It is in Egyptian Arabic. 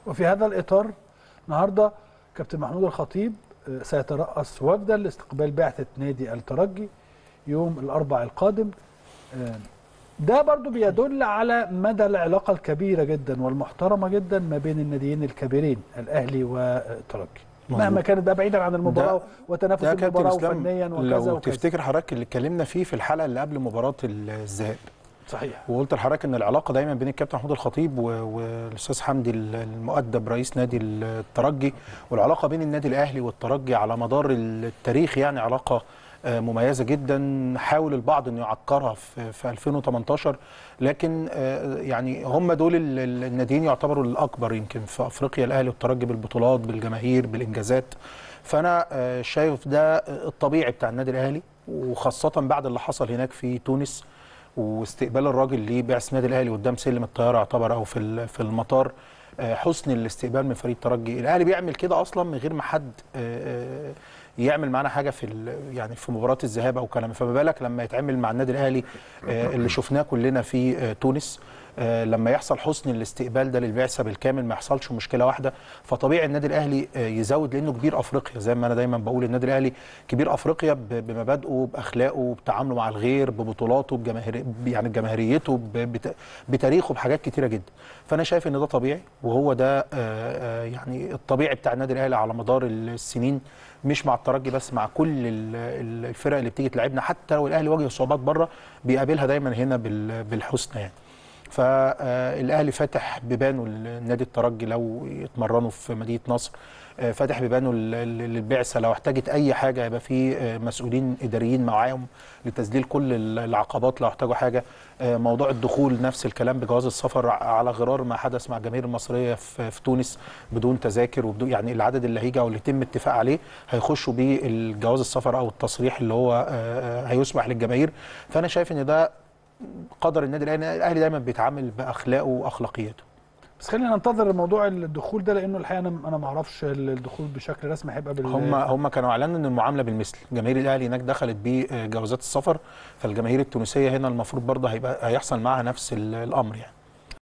وفي هذا الاطار النهارده كابتن محمود الخطيب آه، سيترأس وفدا لاستقبال بعثه نادي الترجي يوم الاربع القادم آه، ده برضو بيدل على مدى العلاقه الكبيره جدا والمحترمه جدا ما بين الناديين الكبيرين الاهلي والترجي مظبوط. مهما كانت بقى بعيدا عن المباراه ده- وتنافس ده كابتن المباراه اسلام وفنيا وكذا لو وكذا تفتكر حضرتك اللي اتكلمنا فيه في الحلقه اللي قبل مباراه الذهاب صحيح وقلت لحضرتك ان العلاقه دايما بين الكابتن محمود الخطيب و- والاستاذ حمدي المؤدب رئيس نادي الترجي والعلاقه بين النادي الاهلي والترجي على مدار التاريخ يعني علاقه آه، مميزه جدا حاول البعض انه يعكرها في في 2018 لكن آه، يعني هم دول ال- ال- الناديين يعتبروا الاكبر يمكن في افريقيا الاهلي والترجي بالبطولات بالجماهير بالانجازات فانا آه، شايف ده الطبيعي بتاع النادي الاهلي وخاصه بعد اللي حصل هناك في تونس واستقبال الراجل ليه بعث النادي الاهلي قدام سلم الطياره يعتبر او في ال- في المطار آه، حسن الاستقبال من فريق الترجي الاهلي بيعمل كده اصلا من غير ما حد آه، آه، يعمل معانا حاجه في ال- يعني في مباراه الذهاب او كلام فما بالك لما يتعمل مع النادي الاهلي آه، اللي شفناه كلنا في آه، تونس آه، لما يحصل حسن الاستقبال ده للبعثه بالكامل ما يحصلش مشكله واحده فطبيعي النادي الاهلي آه، يزود لانه كبير افريقيا زي ما انا دايما بقول النادي الاهلي كبير افريقيا ب- بمبادئه باخلاقه بتعامله مع الغير ببطولاته بجماهير يعني بجماهيريته ب- بت- بتاريخه بحاجات كتيره جدا فانا شايف ان ده طبيعي وهو ده آه، آه، يعني الطبيعي بتاع النادي الاهلي على مدار السنين مش مع الترجي بس مع كل ال- ال- الفرق اللي بتيجي تلعبنا حتى لو الاهلي واجه صعوبات بره بيقابلها دايما هنا بال- بالحسنى يعني فالاهلي فاتح بيبانه لنادي الترجي لو يتمرنوا في مدينه نصر آه، فاتح بيبانه لل- لل- للبعثه لو احتاجت اي حاجه يبقى في آه، مسؤولين اداريين معاهم لتسجيل كل ال- العقبات لو احتاجوا حاجه آه، موضوع الدخول نفس الكلام بجواز السفر ع- على غرار ما حدث مع الجماهير المصريه في في تونس بدون تذاكر وبدون يعني العدد اللي هيجي او اللي يتم اتفاق عليه هيخشوا بيه الجواز السفر او التصريح اللي هو آه، آه، هيسمح للجماهير فانا شايف ان ده قدر النادي الاهلي الاهلي دايما بيتعامل باخلاقه واخلاقياته بس خلينا ننتظر موضوع الدخول ده لانه الحقيقه انا انا ما اعرفش الدخول بشكل رسمي هيبقى بال هم هم كانوا اعلنوا ان المعامله بالمثل جماهير الاهلي هناك دخلت بجوازات السفر فالجماهير التونسيه هنا المفروض برضه هيبقى هيحصل معاها نفس ال- الامر يعني